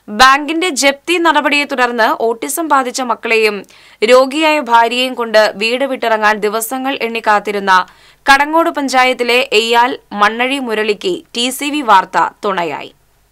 ബാങ്കിന്റെ ജപ്തി നടപടിയെ തുടർന്ന് ഓട്ടിസം ബാധിച്ച മക്കളെയും രോഗിയായ ഭാര്യയെയും കൊണ്ട് വീട് വിട്ടിറങ്ങാൻ ദിവസങ്ങൾ എണ്ണി കാത്തിരുന്ന കടങ്ങോട് പഞ്ചായത്തിലെ എയ്യാൽ മണ്ണഴി മുരളിക്ക് ടി സി വി വാർത്ത തുണയായി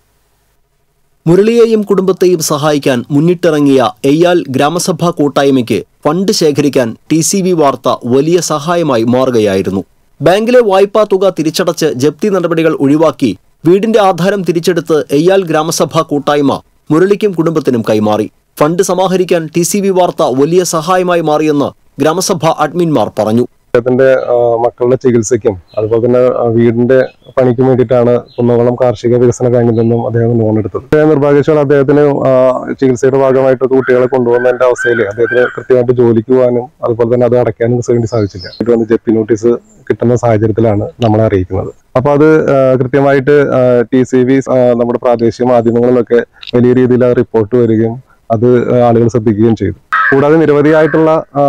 മുരളിയെയും കുടുംബത്തെയും സഹായിക്കാൻ മുന്നിട്ടിറങ്ങിയ എയ്യാൽ ഗ്രാമസഭാ കൂട്ടായ്മയ്ക്ക് ഫണ്ട് ശേഖരിക്കാൻ ടി സി ബി വാർത്ത വലിയ സഹായമായി മാറുകയായിരുന്നു ബാങ്കിലെ വായ്പാ തുക തിരിച്ചടച്ച് ജപ്തി നടപടികൾ ഒഴിവാക്കി വീടിന്റെ ആധാരം തിരിച്ചെടുത്ത് എയ്യാൽ ഗ്രാമസഭാ കൂട്ടായ്മ മുരളിക്കും കുടുംബത്തിനും കൈമാറി ഫണ്ട് സമാഹരിക്കാൻ ടി സി ബി വാർത്ത വലിയ സഹായമായി മാറിയെന്ന് ഗ്രാമസഭാ അഡ്മിൻമാർ പറഞ്ഞു അദ്ദേഹത്തിന്റെ ആ, മക്കളുടെ ചികിത്സയ്ക്കും അതുപോലെ തന്നെ ആ, വീടിന്റെ പണിക്കും വേണ്ടിയിട്ടാണ് കുന്നംകുളം കാർഷിക വികസന ബാങ്കിൽ നിന്നും അദ്ദേഹം ലോൺ എടുത്തത് അദ്ദേഹം നിർഭാഗ്യവശാൽ അദ്ദേഹത്തിന് ആ, ചികിത്സയുടെ ഭാഗമായിട്ട് കുട്ടികളെ കൊണ്ടുപോകുന്നതിന്റെ അവസ്ഥയിൽ അദ്ദേഹത്തിന് കൃത്യമായിട്ട് ജോലിക്ക് പോകാനും അതുപോലെ തന്നെ അത് അടയ്ക്കാനും വേണ്ടി സാധിച്ചില്ല ഇത് വന്ന് ജപ്തി നോട്ടീസ് കിട്ടുന്ന സാഹചര്യത്തിലാണ് നമ്മളെ അറിയിക്കുന്നത് അപ്പൊ അത് ആ, കൃത്യമായിട്ട് ടി സി ബി നമ്മുടെ പ്രാദേശിക മാധ്യമങ്ങളിലൊക്കെ വലിയ രീതിയിൽ ആ റിപ്പോർട്ട് വരികയും അത് ആളുകൾ ശ്രദ്ധിക്കുകയും ചെയ്തു കൂടാതെ നിരവധിയായിട്ടുള്ള ആ,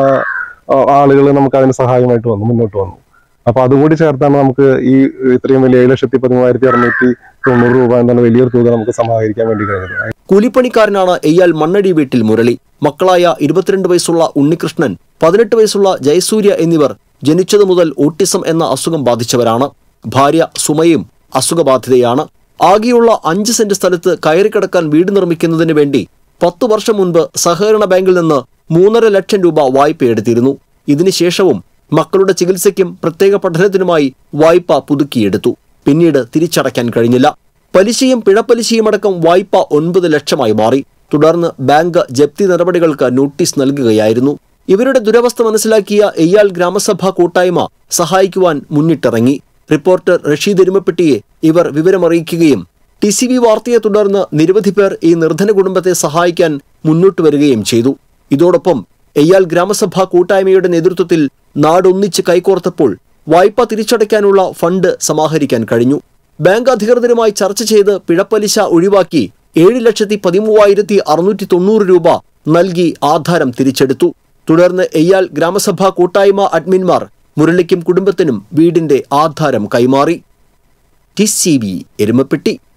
ആളുകൾ നമുക്ക് അതിന് സഹായമായിട്ട് വന്നു മുന്നോട്ട് വന്നു അപ്പൊ അതും കൂടി ചേർത്താണ് നമുക്ക് ഈ ഇത്രയും വലിയ ഏഴ് ലക്ഷത്തി പതിമൂവായിരത്തി അറുന്നൂറ്റി തൊണ്ണൂറ് രൂപ എന്നുള്ള വലിയൊരു തുക നമുക്ക് സമാഹരിക്കാൻ വേണ്ടി കഴിഞ്ഞത് കൂലിപ്പണിക്കാരനാണ് എയ്യാൽ മണ്ണടി വീട്ടിൽ മുരളി മക്കളായ ഇരുപത്തിരണ്ട് വയസ്സുള്ള ഉണ്ണികൃഷ്ണൻ പതിനെട്ട് വയസ്സുള്ള ജയസൂര്യ എന്നിവർ ജനിച്ചതു മുതൽ ഓട്ടിസം എന്ന അസുഖം ബാധിച്ചവരാണ് ഭാര്യ സുമയും അസുഖബാധിതയാണ് ആകെയുള്ള അഞ്ച് സെന്റ് സ്ഥലത്ത് കയറിക്കിടക്കാൻ വീട് നിർമ്മിക്കുന്നതിന് വേണ്ടി പത്തു വർഷം മുൻപ് സഹകരണ ബാങ്കിൽ നിന്ന് മൂന്നര ലക്ഷം രൂപ വായ്പയെടുത്തിരുന്നു ഇതിനുശേഷവും മക്കളുടെ ചികിത്സയ്ക്കും പ്രത്യേക പഠനത്തിനുമായി വായ്പ പുതുക്കിയെടുത്തു പിന്നീട് തിരിച്ചടയ്ക്കാൻ കഴിഞ്ഞില്ല പലിശയും പിഴപ്പലിശയും അടക്കം വായ്പ ഒൻപത് ലക്ഷമായി മാറി തുടർന്ന് ബാങ്ക് ജപ്തി നടപടികൾക്ക് നോട്ടീസ് നൽകുകയായിരുന്നു ഇവരുടെ ദുരവസ്ഥ മനസ്സിലാക്കിയ എയ്യാൽ ഗ്രാമസഭാ കൂട്ടായ്മ സഹായിക്കുവാൻ മുന്നിട്ടിറങ്ങി റിപ്പോർട്ടർ റഷീദ് എരുമപ്പെട്ടിയെ ഇവർ വിവരമറിയിക്കുകയും ടി സി ബി വാർത്തയെ തുടർന്ന് നിരവധി പേർ ഈ നിർധന കുടുംബത്തെ സഹായിക്കാൻ മുന്നോട്ട് വരികയും ചെയ്തു ഇതോടൊപ്പം എയ്യാൽ ഗ്രാമസഭാ കൂട്ടായ്മയുടെ നേതൃത്വത്തിൽ നാടൊന്നിച്ച് കൈകോർത്തപ്പോൾ വായ്പ തിരിച്ചടയ്ക്കാനുള്ള ഫണ്ട് സമാഹരിക്കാൻ കഴിഞ്ഞു ബാങ്ക് അധികൃതരുമായി ചർച്ച ചെയ്ത് പിഴപ്പലിശ ഒഴിവാക്കി ഏഴ് ലക്ഷത്തി പതിമൂവായിരത്തി അറുന്നൂറ്റി തൊണ്ണൂറ് രൂപ നൽകി ആധാരം തിരിച്ചെടുത്തു തുടർന്ന് എയ്യാൽ ഗ്രാമസഭാ കൂട്ടായ്മ അഡ്മിൻമാർ മുരളിക്കും കുടുംബത്തിനും വീടിന്റെ ആധാരം കൈമാറി ടി സി ബി എരുമപ്പെട്ടി